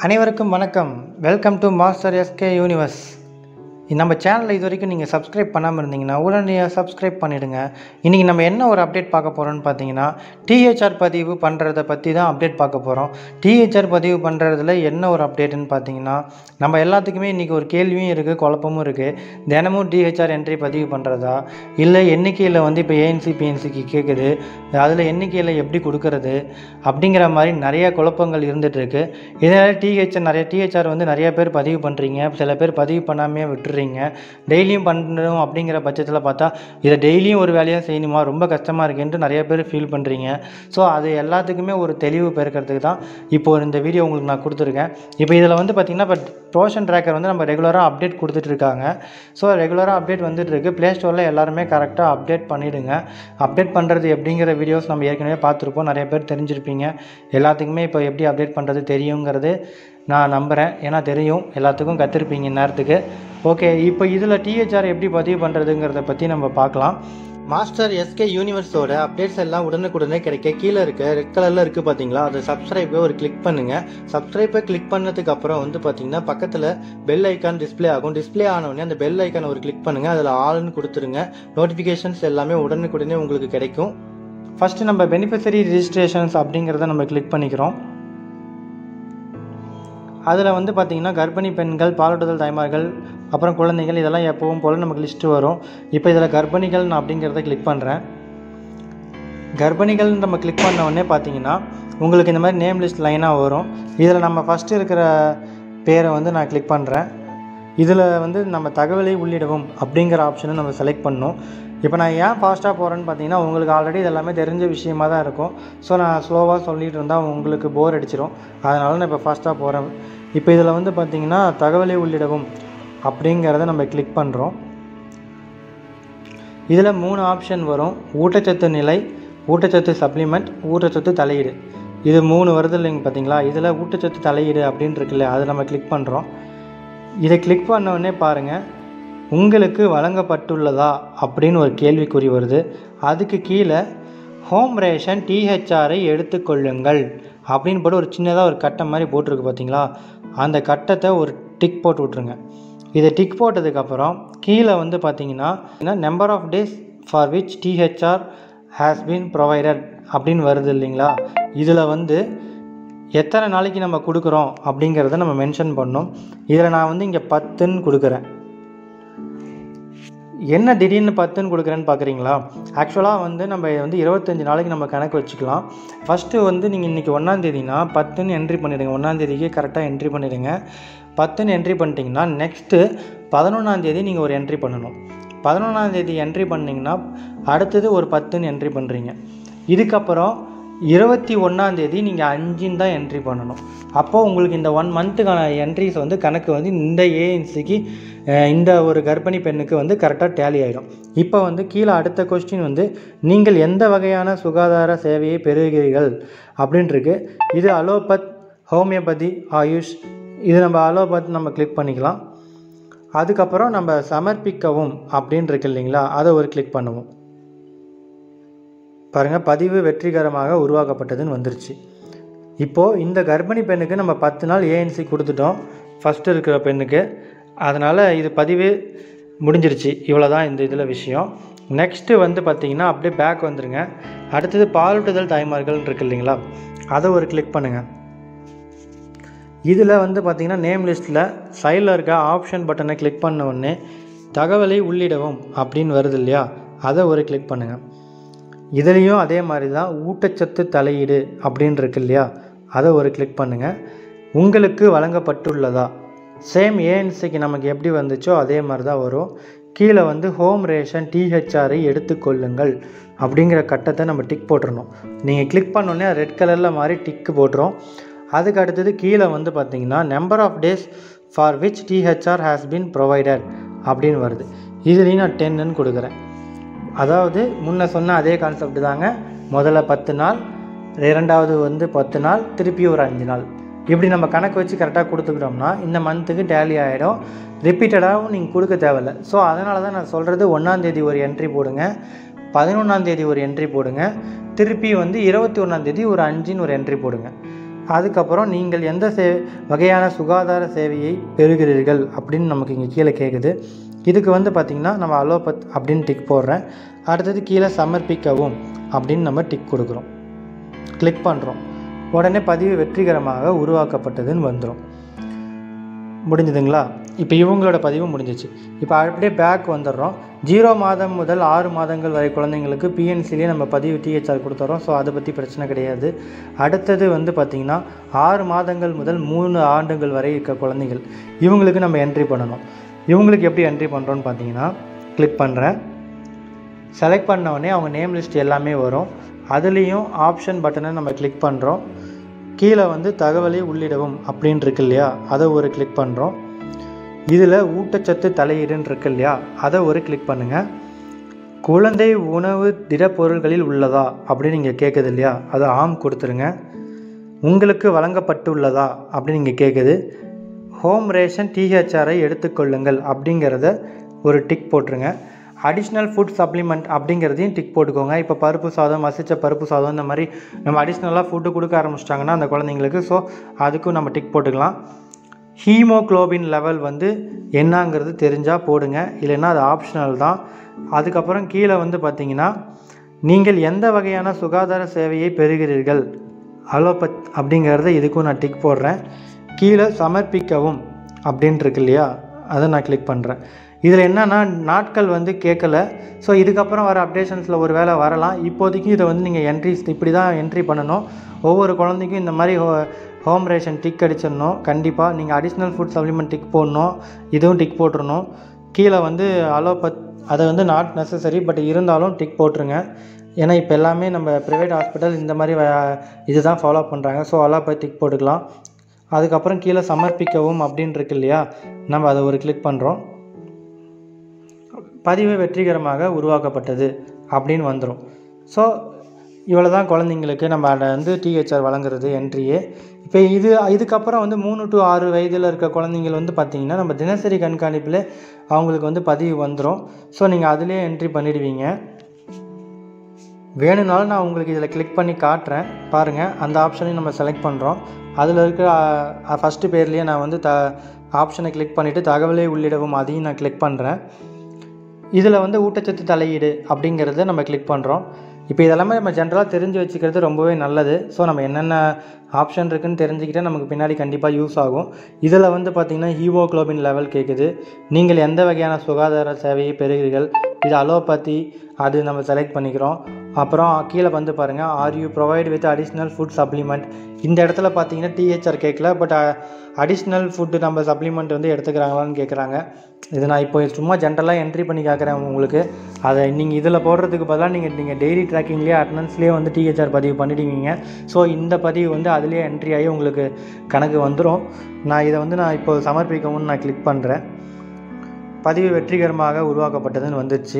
அனைவருக்கும் வணக்கம் welcome to master SK universe நம்ம சேனலை இது வரைக்கும் நீங்கள் சப்ஸ்கிரைப் பண்ணாமல் இருந்தீங்கன்னா உடனடியாக சப்ஸ்கிரைப் பண்ணிவிடுங்க இன்றைக்கி நம்ம என்ன ஒரு அப்டேட் பார்க்க போகிறோம்னு பார்த்தீங்கன்னா டிஹெச்ஆர் பதிவு பண்ணுறத பற்றி தான் அப்டேட் பார்க்க போகிறோம் டிஹெச்ஆர் பதிவு பண்ணுறதுல என்ன ஒரு அப்டேட்டுன்னு பார்த்தீங்கன்னா நம்ம எல்லாத்துக்குமே இன்றைக்கி ஒரு கேள்வியும் இருக்குது குழப்பமும் இருக்குது தினமும் டிஹெச்ஆர் என்ட்ரி பதிவு பண்ணுறதா இல்லை எண்ணிக்கையில் வந்து இப்போ ஏஎன்சி பிஎன்சிக்கு கேட்குது அதில் எண்ணிக்கையில் எப்படி கொடுக்கறது அப்படிங்கிற மாதிரி நிறைய குழப்பங்கள் இருந்துகிட்டு இருக்கு இதனால் டிஹெச்ஆர் நிறைய டிஹெச்ஆர் வந்து நிறைய பேர் பதிவு பண்ணுறீங்க சில பேர் பதிவு பண்ணாமே விட்டுறீங்க டெய்லியும் பண்ணணும் அப்படிங்கிற பட்சத்தில் பார்த்தா இதை டெய்லியும் ஒரு வேலையாக செய்யணுமா ரொம்ப கஷ்டமாக இருக்குன்ட்டு நிறைய பேர் ஃபீல் பண்ணுறீங்க ஸோ அது எல்லாத்துக்குமே ஒரு தெளிவு பெருக்கிறதுக்கு தான் இப்போ இந்த வீடியோ உங்களுக்கு நான் கொடுத்துருக்கேன் இப்போ இதில் வந்து பார்த்திங்கன்னா இப்போ ப்ரோஷன் ட்ராக்கர் வந்து நம்ம ரெகுலராக அப்டேட் கொடுத்துட்டு இருக்காங்க ஸோ ரெகுலராக அப்டேட் வந்துட்டு இருக்கு ப்ளே ஸ்டோரில் எல்லாருமே கரெக்டாக அப்டேட் பண்ணிவிடுங்க அப்டேட் பண்ணுறது எப்படிங்கிற வீடியோஸ் நம்ம ஏற்கனவே பார்த்துருப்போம் நிறைய பேர் தெரிஞ்சிருப்பீங்க எல்லாத்துக்குமே இப்போ எப்படி அப்டேட் பண்ணுறது தெரியுங்கிறது நான் நம்புகிறேன் ஏன்னா தெரியும் எல்லாத்துக்கும் கற்றுருப்பீங்க நேரத்துக்கு ஓகே இப்போ இதில் டிஹெச்ஆர் எப்படி பதிவு பண்ணுறதுங்கிறத பற்றி நம்ம பார்க்கலாம் மாஸ்டர் எஸ்கே யூனிவர்ஸோட அப்டேட்ஸ் எல்லாம் உடனுக்குடனே கிடைக்க கீழே இருக்க ரெட் கலரில் இருக்குது பார்த்தீங்களா அதை சப்ஸ்கிரைபை ஒரு கிளிக் பண்ணுங்கள் சப்ஸ்கிரைபை கிளிக் பண்ணதுக்கு அப்புறம் வந்து பார்த்தீங்கன்னா பக்கத்தில் பெல் ஐக்கான் டிஸ்ப்ளே ஆகும் டிஸ்ப்ளே ஆனவுடனே அந்த பெல் ஐக்கானை ஒரு கிளிக் பண்ணுங்கள் அதில் ஆல்னு கொடுத்துருங்க நோட்டிஃபிகேஷன்ஸ் எல்லாமே உடனுக்குடனே உங்களுக்கு கிடைக்கும் ஃபஸ்ட்டு நம்ம பெனிஃபிஷரி ரிஜிஸ்ட்ரேஷன்ஸ் அப்படிங்கிறத நம்ம கிளிக் பண்ணிக்கிறோம் அதில் வந்து பார்த்திங்கன்னா கர்ப்பிணி பெண்கள் பாலூட்டுதல் தாய்மார்கள் அப்புறம் குழந்தைகள் இதெல்லாம் எப்பவும் போல் நமக்கு லிஸ்ட்டு வரும் இப்போ இதில் கர்ப்பிணிகள் நான் அப்படிங்கிறத கிளிக் பண்ணுறேன் கர்ப்பிணிகள் நம்ம கிளிக் பண்ண உடனே பார்த்தீங்கன்னா உங்களுக்கு இந்த மாதிரி நேம் லிஸ்ட் லைனாக வரும் இதில் நம்ம ஃபஸ்ட்டு இருக்கிற பேரை வந்து நான் கிளிக் பண்ணுறேன் இதில் வந்து நம்ம தகவலை உள்ளிடவும் அப்படிங்கிற ஆப்ஷனை நம்ம செலக்ட் பண்ணணும் இப்போ நான் ஏன் ஃபாஸ்ட்டாக போகிறேன்னு பார்த்தீங்கன்னா உங்களுக்கு ஆல்ரெடி இது எல்லாமே தெரிஞ்ச விஷயமாக தான் இருக்கும் ஸோ நான் ஸ்லோவாக சொல்லிட்டு இருந்தால் உங்களுக்கு போர் அடிச்சிடும் அதனால நான் இப்போ ஃபாஸ்ட்டாக போகிறேன் இப்போ இதில் வந்து பார்த்திங்கன்னா தகவலை உள்ளிடவும் அப்படிங்கிறத நம்ம கிளிக் பண்ணுறோம் இதில் மூணு ஆப்ஷன் வரும் ஊட்டச்சத்து நிலை ஊட்டச்சத்து சப்ளிமெண்ட் ஊட்டச்சத்து தலையீடு இது மூணு வருது இல்லைங்க பார்த்தீங்களா இதில் ஊட்டச்சத்து தலையீடு அப்படின்னு இருக்குல்ல அதை நம்ம கிளிக் பண்ணுறோம் இதை கிளிக் பண்ண உடனே பாருங்கள் உங்களுக்கு வழங்கப்பட்டுள்ளதா அப்படின்னு ஒரு கேள்விக்குறி வருது அதுக்கு கீழே ஹோம் ரேஷன் டிஹெச்ஆரை எடுத்துக்கொள்ளுங்கள் அப்படின்னு போட்டு ஒரு சின்னதாக ஒரு கட்டம் மாதிரி போட்டிருக்கு பார்த்தீங்களா அந்த கட்டத்தை ஒரு டிக் போட்டு விட்ருங்க இதை டிக் போட்டதுக்கப்புறம் கீழே வந்து பார்த்தீங்கன்னா number of days for which THR has been provided அப்படின்னு வருது இல்லைங்களா இதில் வந்து எத்தனை நாளைக்கு நம்ம கொடுக்குறோம் அப்படிங்கிறத நம்ம மென்ஷன் பண்ணோம் இதில் நான் வந்து இங்கே பத்துன்னு கொடுக்குறேன் என்ன திடீர்னு பத்துன்னு கொடுக்குறேன்னு பார்க்குறீங்களா ஆக்சுவலாக வந்து நம்ம வந்து இருபத்தஞ்சி நாளைக்கு நம்ம கணக்கு வச்சுக்கலாம் ஃபஸ்ட்டு வந்து நீங்கள் இன்றைக்கி ஒன்றாந்தேதினா பத்துன்னு என்ட்ரி பண்ணிவிடுங்க ஒன்றாந்தேதிக்கே கரெக்டாக என்ட்ரி பண்ணிவிடுங்க பத்துன்னு என்ட்ரி பண்ணிட்டீங்கன்னா நெக்ஸ்ட்டு பதினொன்றாந்தேதி நீங்கள் ஒரு என்ட்ரி பண்ணணும் பதினொன்றாந்தேதி என்ட்ரி பண்ணிங்கன்னா அடுத்தது ஒரு பத்துன்னு என்ட்ரி பண்ணுறீங்க இதுக்கப்புறம் இருபத்தி ஒன்றாந்தேதி நீங்கள் அஞ்சுன்னு தான் என்ட்ரி பண்ணணும் அப்போது உங்களுக்கு இந்த ஒன் மந்த்துக்கான என்ட்ரிஸ் வந்து கணக்கு வந்து இந்த ஏஎன்சிக்கு இந்த ஒரு கர்ப்பிணி பெண்ணுக்கு வந்து கரெக்டாக டேலி ஆகிடும் இப்போ வந்து கீழே அடுத்த கொஸ்டின் வந்து நீங்கள் எந்த வகையான சுகாதார சேவையை பெறுகிறீர்கள் அப்படின்ட்டுருக்கு இது அலோபத் ஹோமியோபதி ஆயுஷ் இது நம்ம அலோபத் நம்ம கிளிக் பண்ணிக்கலாம் அதுக்கப்புறம் நம்ம சமர்ப்பிக்கவும் அப்படின்னு இருக்கு இல்லைங்களா அதை ஒரு கிளிக் பண்ணுவோம் பாருங்கள் பதிவு வெற்றிகரமாக உருவாக்கப்பட்டதுன்னு வந்துருச்சு இப்போது இந்த கர்ப்பிணி பெண்ணுக்கு நம்ம பத்து நாள் ஏஎன்சி கொடுத்துட்டோம் ஃபஸ்ட்டு இருக்கிற பெண்ணுக்கு அதனால் இது பதிவு முடிஞ்சிருச்சு இவ்வளோ தான் இந்த இதில் விஷயம் நெக்ஸ்ட்டு வந்து பார்த்திங்கன்னா அப்படியே பேக் வந்துருங்க அடுத்தது பாலூட்டுதல் தாய்மார்கள் இருக்கு இல்லைங்களா அதை ஒரு கிளிக் பண்ணுங்கள் இதில் வந்து பார்த்திங்கன்னா நேம் லிஸ்ட்டில் சைடில் இருக்க ஆப்ஷன் பட்டனை கிளிக் பண்ண உடனே தகவலை உள்ளிடவும் அப்படின்னு வருது இல்லையா அதை ஒரு கிளிக் பண்ணுங்கள் இதுலேயும் அதே மாதிரி தான் ஊட்டச்சத்து தலையீடு அப்படின்னு இருக்கு இல்லையா அதை ஒரு கிளிக் பண்ணுங்கள் உங்களுக்கு வழங்கப்பட்டுள்ளதா சேம் ஏஎன்சிக்கு நமக்கு எப்படி வந்துச்சோ அதே மாதிரி தான் வரும் கீழே வந்து ஹோம் ரேஷன் டிஹெச்ஆரை எடுத்துக்கொள்ளுங்கள் அப்படிங்கிற கட்டத்தை நம்ம டிக் போட்டுருணும் நீங்கள் கிளிக் பண்ணோன்னே ரெட் கலரில் மாதிரி டிக்கு போட்டுரும் அதுக்கு அடுத்தது கீழே வந்து பார்த்தீங்கன்னா number of days for which THR has been provided அப்படின்னு வருது இதுலேயும் நான் டென்னுன்னு கொடுக்குறேன் அதாவது முன்ன சொன்ன அதே கான்செப்ட் தாங்க முதல்ல பத்து நாள் இரண்டாவது வந்து பத்து நாள் திருப்பி ஒரு அஞ்சு நாள் இப்படி நம்ம கணக்கு வச்சு கரெக்டாக கொடுத்துக்கிட்டோம்னா இந்த மந்த்துக்கு டேலி ஆகிடும் ரிப்பீட்டடாகவும் நீங்கள் கொடுக்க தேவையில்ல ஸோ அதனால தான் நான் சொல்கிறது ஒன்றாந்தேதி ஒரு என்ட்ரி போடுங்க பதினொன்றாந்தேதி ஒரு என்ட்ரி போடுங்க திருப்பி வந்து இருபத்தி ஒன்றாந்தேதி ஒரு அஞ்சுன்னு ஒரு என்ட்ரி போடுங்க அதுக்கப்புறம் நீங்கள் எந்த சே வகையான சுகாதார சேவையை பெறுகிறீர்கள் அப்படின்னு நமக்கு இங்கே கீழே கேட்குது இதுக்கு வந்து பார்த்திங்கன்னா நம்ம அலோபத் அப்படின்னு டிக் போடுறேன் அடுத்தது கீழே சமர்ப்பிக்கவும் அப்படின்னு நம்ம டிக் கொடுக்குறோம் கிளிக் பண்ணுறோம் உடனே பதிவு வெற்றிகரமாக உருவாக்கப்பட்டதுன்னு வந்துடும் முடிஞ்சுதுங்களா இப்போ இவங்களோட பதிவு முடிஞ்சிச்சு இப்போ அப்படியே பேக் வந்துடுறோம் ஜீரோ மாதம் முதல் ஆறு மாதங்கள் வரை குழந்தைங்களுக்கு பிஎன்சிலே நம்ம பதிவு டிஹெச்ஆர் கொடுத்துறோம் ஸோ அதை பற்றி பிரச்சனை கிடையாது அடுத்தது வந்து பார்த்திங்கன்னா ஆறு மாதங்கள் முதல் மூணு ஆண்டுகள் வரை இருக்க குழந்தைகள் இவங்களுக்கு நம்ம என்ட்ரி பண்ணணும் இவங்களுக்கு எப்படி என்ட்ரி பண்ணுறோன்னு பார்த்தீங்கன்னா கிளிக் பண்ணுறேன் செலக்ட் பண்ண உடனே அவங்க நேம் லிஸ்ட் எல்லாமே வரும் அதுலேயும் ஆப்ஷன் பட்டனை நம்ம கிளிக் பண்ணுறோம் கீழே வந்து தகவலை உள்ளிடவும் அப்படின்னு இருக்கு இல்லையா அதை ஒரு கிளிக் பண்ணுறோம் இதில் ஊட்டச்சத்து தலையீடுன்னு இருக்கு இல்லையா அதை ஒரு கிளிக் பண்ணுங்கள் குழந்தை உணவு திடப்பொருள்களில் உள்ளதா அப்படின்னு நீங்கள் கேட்குது இல்லையா அதை ஆம் கொடுத்துருங்க உங்களுக்கு வழங்கப்பட்டுள்ளதா அப்படின்னு நீங்கள் கேட்குது ஹோம் ரேஷன் டிஹெச்ஆரை எடுத்துக்கொள்ளுங்கள் அப்படிங்கிறத ஒரு டிக் போட்டுருங்க அடிஷ்னல் ஃபுட் சப்ளிமெண்ட் அப்படிங்கிறதையும் டிக் போட்டுக்கோங்க இப்போ பருப்பு சாதம் மசிச்ச பருப்பு சாதம் இந்த மாதிரி நம்ம அடிஷ்னலாக ஃபுட்டு கொடுக்க ஆரம்பிச்சிட்டாங்கன்னா அந்த குழந்தைங்களுக்கு ஸோ அதுக்கும் நம்ம டிக் போட்டுக்கலாம் ஹீமோக்ளோபின் லெவல் வந்து என்னங்கிறது தெரிஞ்சால் போடுங்க இல்லைன்னா அது ஆப்ஷனல் தான் அதுக்கப்புறம் கீழே வந்து பார்த்தீங்கன்னா நீங்கள் எந்த வகையான சுகாதார சேவையை பெறுகிறீர்கள் அலோபத் அப்படிங்கிறத இதுக்கும் நான் டிக் போடுறேன் கீழே சமர்ப்பிக்கவும் அப்படின்ட்டு இருக்கு இல்லையா அதை நான் கிளிக் பண்ணுறேன் இதில் என்னென்னா நாட்கள் வந்து கேட்கல ஸோ இதுக்கப்புறம் வர அப்டேஷன்ஸில் ஒரு வேளை வரலாம் இப்போதைக்கு இதை வந்து நீங்கள் என்ட்ரிஸ் இப்படி தான் என்ட்ரி பண்ணணும் ஒவ்வொரு குழந்தைக்கும் இந்த மாதிரி ஹோ ஹோம் ரேஷன் டிக் அடிச்சிடணும் கண்டிப்பாக நீங்கள் அடிஷ்னல் ஃபுட் சப்ளிமெண்ட் டிக் போடணும் இதுவும் டிக் போட்டுறணும் கீழே வந்து அலோபத் அதை வந்து நாட் நெசசரி பட் இருந்தாலும் டிக் போட்டுருங்க ஏன்னா இப்போ எல்லாமே நம்ம ப்ரைவேட் ஹாஸ்பிட்டல் இந்த மாதிரி வ- இதுதான் ஃபாலோ பண்ணுறாங்க ஸோ அலோபத் டிக் போட்டுக்கலாம் அதுக்கப்புறம் கீழே சமர்ப்பிக்கவும் அப்படின்னு இருக்கு இல்லையா நம்ம அதை ஒரு கிளிக் பண்ணுறோம் பதிவு வெற்றிகரமாக உருவாக்கப்பட்டது அப்படின்னு வந்துடும் ஸோ இவ்வளோ தான் குழந்தைங்களுக்கு நம்ம அதை வந்து டிஹெச்ஆர் வழங்குறது என்ட்ரியே இப்போ இது இதுக்கப்புறம் வந்து மூணு டு ஆறு வயதில் இருக்க குழந்தைங்கள் வந்து பார்த்திங்கன்னா நம்ம தினசரி கண்காணிப்பில் அவங்களுக்கு வந்து பதிவு வந்துடும் ஸோ நீங்கள் அதிலே என்ட்ரி பண்ணிடுவீங்க வேணும்னாலும் நான் உங்களுக்கு இதில் கிளிக் பண்ணி காட்டுறேன் பாருங்கள் அந்த ஆப்ஷனையும் நம்ம செலக்ட் பண்ணுறோம் அதில் இருக்கிற ஃபஸ்ட்டு பேர்லேயே நான் வந்து த ஆப்ஷனை கிளிக் பண்ணிவிட்டு தகவலை உள்ளிடவும் அதையும் நான் கிளிக் பண்ணுறேன் இதில் வந்து ஊட்டச்சத்து தலையீடு அப்படிங்கிறத நம்ம கிளிக் பண்ணுறோம் இப்போ இதெல்லாமே நம்ம ஜென்ரலாக தெரிஞ்சு வச்சுக்கிறது ரொம்பவே நல்லது ஸோ நம்ம என்னென்ன ஆப்ஷன் இருக்குன்னு தெரிஞ்சுக்கிட்டால் நமக்கு பின்னாடி கண்டிப்பாக யூஸ் ஆகும் இதில் வந்து பார்த்திங்கன்னா ஹீமோக்ளோபின் லெவல் கேட்குது நீங்கள் எந்த வகையான சுகாதார சேவையை பெறுகிறீர்கள் இது அலோபதி அது நம்ம செலக்ட் பண்ணிக்கிறோம் அப்புறம் கீழே வந்து பாருங்கள் are you provide with additional food supplement இந்த இடத்துல பார்த்தீங்கன்னா டிஹெச்ஆர் கேட்கல பட் அடிஷ்னல் ஃபுட்டு நம்ம சப்ளிமெண்ட் வந்து எடுத்துக்கிறாங்களான்னு கேட்குறாங்க இது நான் இப்போ சும்மா ஜென்ரலாக என்ட்ரி பண்ணி கேட்குறேன் உங்களுக்கு அதை நீங்கள் இதில் போடுறதுக்கு பதிலாக நீங்கள் நீங்கள் டெய்லி ட்ராக்கிங்லேயே அட்டனன்ஸ்லேயே வந்து டிஹெச்ஆர் பதிவு பண்ணிடுவீங்க ஸோ இந்த பதிவு வந்து அதுலேயே என்ட்ரி ஆகி உங்களுக்கு கணக்கு வந்துடும் நான் இதை வந்து நான் இப்போ சமர்ப்பிக்கவும்னு நான் கிளிக் பண்ணுறேன் பதிவு வெற்றிகரமாக உருவாக்கப்பட்டதுன்னு வந்துடுச்சு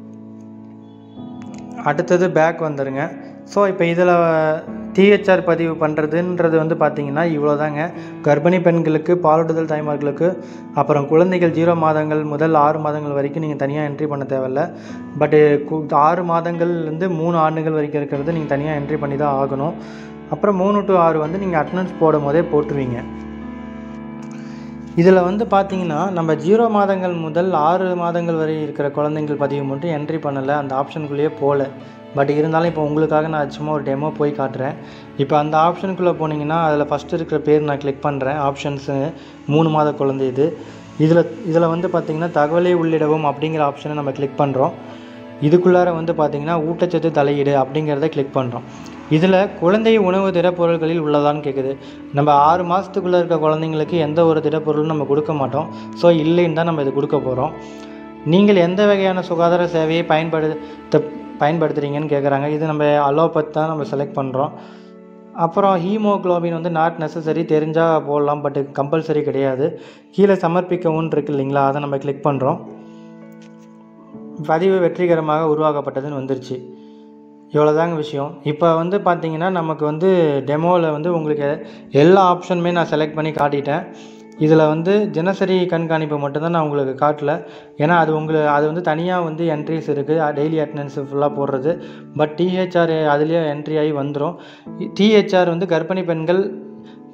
அடுத்தது பேக் வந்துடுங்க ஸோ இப்போ இதில் டிஹெச்ஆர் பதிவு பண்ணுறதுன்றது வந்து பார்த்திங்கன்னா இவ்வளோதாங்க கர்ப்பிணி பெண்களுக்கு பாலூட்டுதல் தாய்மார்களுக்கு அப்புறம் குழந்தைகள் ஜீரோ மாதங்கள் முதல் ஆறு மாதங்கள் வரைக்கும் நீங்கள் தனியாக என்ட்ரி பண்ண தேவையில்ல பட்டு ஆறு மாதங்கள்லேருந்து மூணு ஆண்டுகள் வரைக்கும் இருக்கிறது நீங்கள் தனியாக என்ட்ரி பண்ணி தான் ஆகணும் அப்புறம் மூணு டு ஆறு வந்து நீங்கள் அட்டனன்ஸ் போடும் போதே போட்டுருவீங்க இதில் வந்து பார்த்தீங்கன்னா நம்ம ஜீரோ மாதங்கள் முதல் ஆறு மாதங்கள் வரை இருக்கிற குழந்தைங்கள் பதிவு மட்டும் என்ட்ரி பண்ணலை அந்த ஆப்ஷனுக்குள்ளேயே போகல பட் இருந்தாலும் இப்போ உங்களுக்காக நான் சும்மா ஒரு டெமோ போய் காட்டுறேன் இப்போ அந்த ஆப்ஷனுக்குள்ளே போனீங்கன்னா அதில் ஃபஸ்ட்டு இருக்கிற பேர் நான் கிளிக் பண்ணுறேன் ஆப்ஷன்ஸு மூணு மாத குழந்தை இது இதில் இதில் வந்து பார்த்திங்கன்னா தகவலை உள்ளிடவும் அப்படிங்கிற ஆப்ஷனை நம்ம கிளிக் பண்ணுறோம் இதுக்குள்ளார வந்து பார்த்திங்கன்னா ஊட்டச்சத்து தலையீடு அப்படிங்கிறத கிளிக் பண்ணுறோம் இதில் குழந்தை உணவு திடப்பொருட்களில் உள்ளதான்னு கேட்குது நம்ம ஆறு மாதத்துக்குள்ளே இருக்க குழந்தைங்களுக்கு எந்த ஒரு திடப்பொருளும் நம்ம கொடுக்க மாட்டோம் ஸோ இல்லைன்னு தான் நம்ம இது கொடுக்க போகிறோம் நீங்கள் எந்த வகையான சுகாதார சேவையை பயன்படுத்த பயன்படுத்துகிறீங்கன்னு கேட்குறாங்க இது நம்ம அலோபத் தான் நம்ம செலக்ட் பண்ணுறோம் அப்புறம் ஹீமோக்ளோபின் வந்து நாட் நெசசரி தெரிஞ்சால் போடலாம் பட் கம்பல்சரி கிடையாது கீழே சமர்ப்பிக்கவும் இருக்கு இல்லைங்களா அதை நம்ம கிளிக் பண்ணுறோம் பதிவு வெற்றிகரமாக உருவாக்கப்பட்டதுன்னு வந்துருச்சு இவ்வளோதாங்க விஷயம் இப்போ வந்து பார்த்தீங்கன்னா நமக்கு வந்து டெமோவில் வந்து உங்களுக்கு எல்லா ஆப்ஷனுமே நான் செலக்ட் பண்ணி காட்டிட்டேன் இதில் வந்து தினசரி கண்காணிப்பு மட்டும்தான் நான் உங்களுக்கு காட்டல ஏன்னா அது உங்களுக்கு அது வந்து தனியாக வந்து என்ட்ரிஸ் இருக்குது டெய்லி அட்டண்டன்ஸ் ஃபுல்லாக போடுறது பட் டிஹெச்ஆர் அதுலேயே என்ட்ரி ஆகி வந்துடும் டிஹெச்ஆர் வந்து கர்ப்பிணி பெண்கள்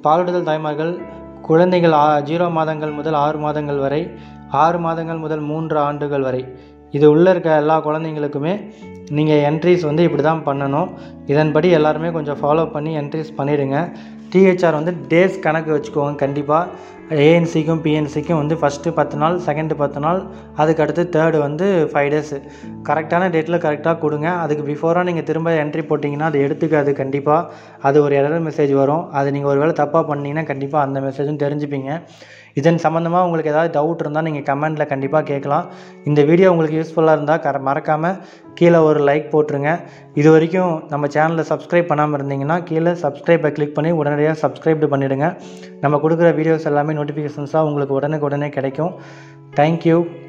பாலூட்டுதல் தாய்மார்கள் குழந்தைகள் ஆ ஜீரோ மாதங்கள் முதல் ஆறு மாதங்கள் வரை ஆறு மாதங்கள் முதல் மூன்று ஆண்டுகள் வரை இது உள்ளே இருக்க எல்லா குழந்தைங்களுக்குமே நீங்கள் என்ட்ரிஸ் வந்து இப்படி தான் பண்ணணும் இதன்படி எல்லாருமே கொஞ்சம் ஃபாலோ பண்ணி என்ட்ரிஸ் பண்ணிடுங்க டிஹெச்ஆர் வந்து டேஸ் கணக்கு வச்சுக்கோங்க கண்டிப்பாக ஏஎன்சிக்கும் பிஎன்சிக்கும் வந்து ஃபஸ்ட்டு பத்து நாள் செகண்டு பத்து நாள் அதுக்கு அடுத்து தேர்டு வந்து ஃபைவ் டேஸு கரெக்டான டேட்டில் கரெக்டாக கொடுங்க அதுக்கு பிஃபோராக நீங்கள் திரும்ப என்ட்ரி போட்டிங்கன்னா அது எடுத்துக்காது கண்டிப்பாக அது ஒரு எரர் மெசேஜ் வரும் அது நீங்கள் ஒரு வேளை தப்பாக பண்ணீங்கன்னா கண்டிப்பாக அந்த மெசேஜும் தெரிஞ்சுப்பீங்க இதன் சம்மந்தமாக உங்களுக்கு ஏதாவது டவுட் இருந்தால் நீங்கள் கமெண்ட்டில் கண்டிப்பாக கேட்கலாம் இந்த வீடியோ உங்களுக்கு யூஸ்ஃபுல்லாக இருந்தால் கர மறக்காமல் கீழே ஒரு லைக் போட்டுருங்க இது வரைக்கும் நம்ம சேனலை சப்ஸ்கிரைப் பண்ணாமல் இருந்தீங்கன்னா கீழே சப்ஸ்கிரைப்பை கிளிக் பண்ணி உடனடியாக சப்ஸ்கிரைப் பண்ணிவிடுங்க நம்ம கொடுக்குற வீடியோஸ் எல்லாமே நோட்டிஃபிகேஷன்ஸாக உங்களுக்கு உடனுக்கு உடனே கிடைக்கும் தேங்க்யூ